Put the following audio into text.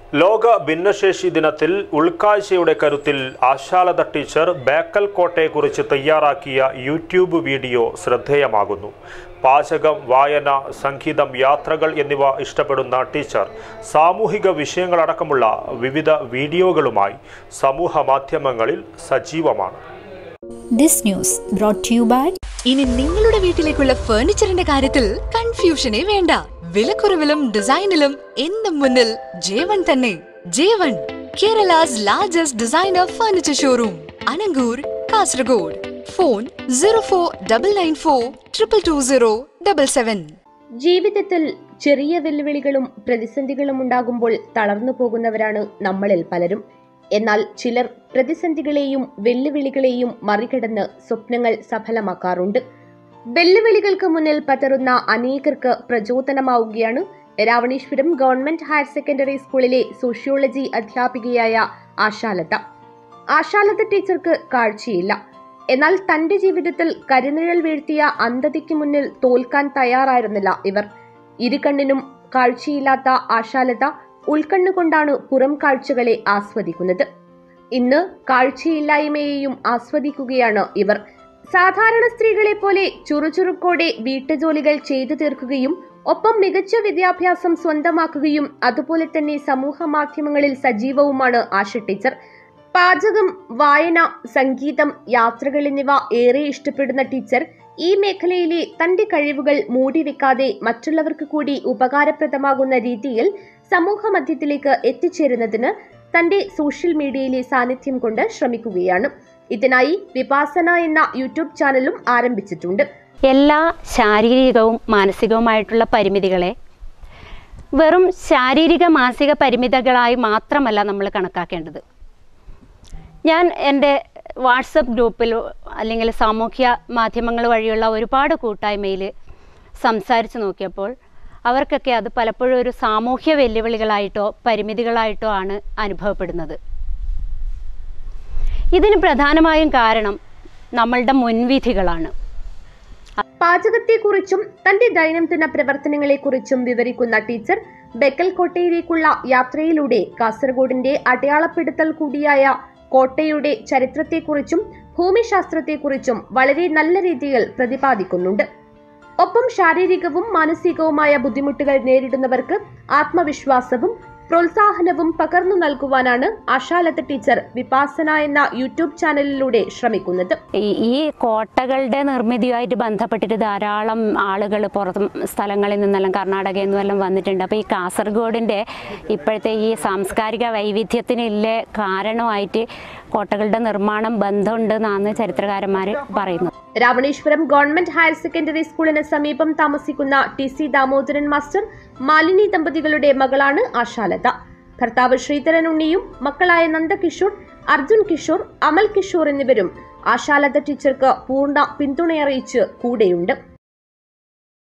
ലോക ഭിന്നശേഷി ദിനത്തിൽ ഉൾക്കാഴ്ചയുടെ കരുത്തിൽ ആശാലത ടീച്ചർ ബേക്കൽ കോട്ടയെക്കുറിച്ച് തയ്യാറാക്കിയ യൂട്യൂബ് വീഡിയോ ശ്രദ്ധേയമാകുന്നു പാചകം വായന സംഗീതം യാത്രകൾ എന്നിവ ഇഷ്ടപ്പെടുന്ന ടീച്ചർ സാമൂഹിക വിഷയങ്ങളടക്കമുള്ള വിവിധ വീഡിയോകളുമായി സമൂഹ മാധ്യമങ്ങളിൽ സജീവമാണ് This news brought to you by ഇനി നിങ്ങളുടെ വീട്ടിലേക്കുള്ള ഫർണിച്ചറിന്റെ കാര്യത്തിൽ കൺഫ്യൂഷനേ വേണ്ട വിലക്കുറവിലും ഡിസൈനിലും എന്നും മുന്നിൽ ജേവൺ തന്നെ Jevon Kerala's largest designer furniture showroom Anangoor Kasaragod phone zero four double nine four triple two zero double seven ജീവിതത്തിൽ ചെറിയ വെല്ലുവിളികളും പ്രതിസന്ധികളും ഉണ്ടാകുമ്പോൾ തളർന്നു പോകുന്നവരാണ് നമ്മളിൽ പലരും എന്നാൽ ചിലർ പ്രതിസന്ധികളെയും വെല്ലുവിളികളെയും മറികടന്ന് സ്വപ്നങ്ങൾ സഫലമാക്കാറുണ്ട് വെല്ലുവിളികൾക്ക് മുന്നിൽ പതറുന്ന അനേകർക്ക് പ്രചോദനമാവുകയാണ് രാവണീശ്വരം ഗവൺമെന്റ് ഹയർ സെക്കൻഡറി സ്കൂളിലെ സോഷ്യോളജി അധ്യാപികയായ ആശാലത ആശാലത ടീച്ചർക്ക് കാഴ്ചയില്ല എന്നാൽ തന്റെ ജീവിതത്തിൽ കരിനിഴൽ വീഴ്ത്തിയ അന്ധതയ്ക്ക് മുന്നിൽ തോൽക്കാൻ തയ്യാറായിരുന്നില്ല ഇവർ ഇരുകണ്ണിനും കാഴ്ചയില്ലാത്ത ആശാലത ഉൾക്കണ്ണുകൊണ്ടാണ് പുറം കാഴ്ചകളെ ആസ്വദിക്കുന്നത് ഇന്ന് കാഴ്ചയില്ലായ്മയെയും ആസ്വദിക്കുകയാണ് ഇവർ സാധാരണ സ്ത്രീകളെ പോലെ ചുറുചുറുക്കോടെ വീട്ടുജോലികൾ ചെയ്തു തീർക്കുകയും ഒപ്പം മികച്ച വിദ്യാഭ്യാസം സ്വന്തമാക്കുകയും അതുപോലെ തന്നെ സമൂഹ മാധ്യമങ്ങളിൽ സജീവവുമാണ് ആശ ടീച്ചർ പാചകം വായന സംഗീതം യാത്രകൾ എന്നിവ ഏറെ ഇഷ്ടപ്പെടുന്ന ടീച്ചർ ഈ മേഖലയിലെ തന്റെ കഴിവുകൾ മൂടിവെക്കാതെ മറ്റുള്ളവർക്ക് കൂടി ഉപകാരപ്രദമാകുന്ന രീതിയിൽ സമൂഹ മധ്യത്തിലേക്ക് എത്തിച്ചേരുന്നതിന് തന്റെ സോഷ്യൽ മീഡിയയിലെ സാന്നിധ്യം കൊണ്ട് ശ്രമിക്കുകയാണ് ഇതിനായി വിപാസന എന്ന യൂട്യൂബ് ചാനലും ആരംഭിച്ചിട്ടുണ്ട് എല്ലാ ശാരീരികവും മാനസികവുമായിട്ടുള്ള പരിമിതികളെ വെറും ശാരീരിക മാനസിക പരിമിതികളായി മാത്രമല്ല നമ്മൾ കണക്കാക്കേണ്ടത് ഞാൻ എൻ്റെ വാട്സപ്പ് ഗ്രൂപ്പിൽ അല്ലെങ്കിൽ സാമൂഹ്യ മാധ്യമങ്ങൾ വഴിയുള്ള ഒരുപാട് കൂട്ടായ്മയിൽ സംസാരിച്ച് നോക്കിയപ്പോൾ അവർക്കൊക്കെ അത് പലപ്പോഴും ഒരു സാമൂഹ്യ വെല്ലുവിളികളായിട്ടോ പരിമിതികളായിട്ടോ ആണ് അനുഭവപ്പെടുന്നത് ഇതിന് പ്രധാനമായും കാരണം നമ്മളുടെ മുൻവിധികളാണ് പാചകത്തെക്കുറിച്ചും തന്റെ ദൈനംദിന പ്രവർത്തനങ്ങളെക്കുറിച്ചും വിവരിക്കുന്ന ടീച്ചർ ബെക്കൽ കോട്ടയിലേക്കുള്ള യാത്രയിലൂടെ കാസർഗോഡിന്റെ അടയാളപ്പെടുത്തൽ കൂടിയായ കോട്ടയുടെ ചരിത്രത്തെക്കുറിച്ചും ഭൂമിശാസ്ത്രത്തെക്കുറിച്ചും വളരെ നല്ല രീതിയിൽ പ്രതിപാദിക്കുന്നുണ്ട് ഒപ്പം ശാരീരികവും മാനസികവുമായ ബുദ്ധിമുട്ടുകൾ നേരിടുന്നവർക്ക് ആത്മവിശ്വാസവും പ്രോത്സാഹനവും പകർന്നു നൽകുവാനാണ് ആശാലത ടീച്ചർ വിപാസന എന്ന യൂട്യൂബ് ചാനലിലൂടെ ശ്രമിക്കുന്നത് ഈ ഈ കോട്ടകളുടെ നിർമ്മിതിയുമായിട്ട് ബന്ധപ്പെട്ടിട്ട് ധാരാളം ആളുകൾ പുറത്തും സ്ഥലങ്ങളിൽ നിന്നെല്ലാം കർണാടകയിൽ നിന്നെല്ലാം വന്നിട്ടുണ്ട് അപ്പോൾ ഈ കാസർഗോഡിൻ്റെ ഇപ്പോഴത്തെ ഈ സാംസ്കാരിക വൈവിധ്യത്തിനില്ല കാരണമായിട്ട് കോട്ടകളുടെ നിർമ്മാണം ബന്ധമുണ്ടെന്നാണ് ചരിത്രകാരന്മാർ പറയുന്നത് രാവണേശ്വരം ഗവൺമെന്റ് ഹയർ സെക്കൻഡറി സ്കൂളിന് സമീപം താമസിക്കുന്ന T C Damodaran master Malini ദമ്പതികളുടെ മകളാണ് ആശാലത ഭർത്താവ് ശ്രീധരൻ ഉണ്ണിയും മക്കളായ നന്ദകിഷോർ അർജുൻ കിഷോർ അമൽ കിഷോർ എന്നിവരും ആശാലത ടീച്ചർക്ക് പൂർണ്ണ പിന്തുണയറിയിച്ച് കൂടെയുണ്ട്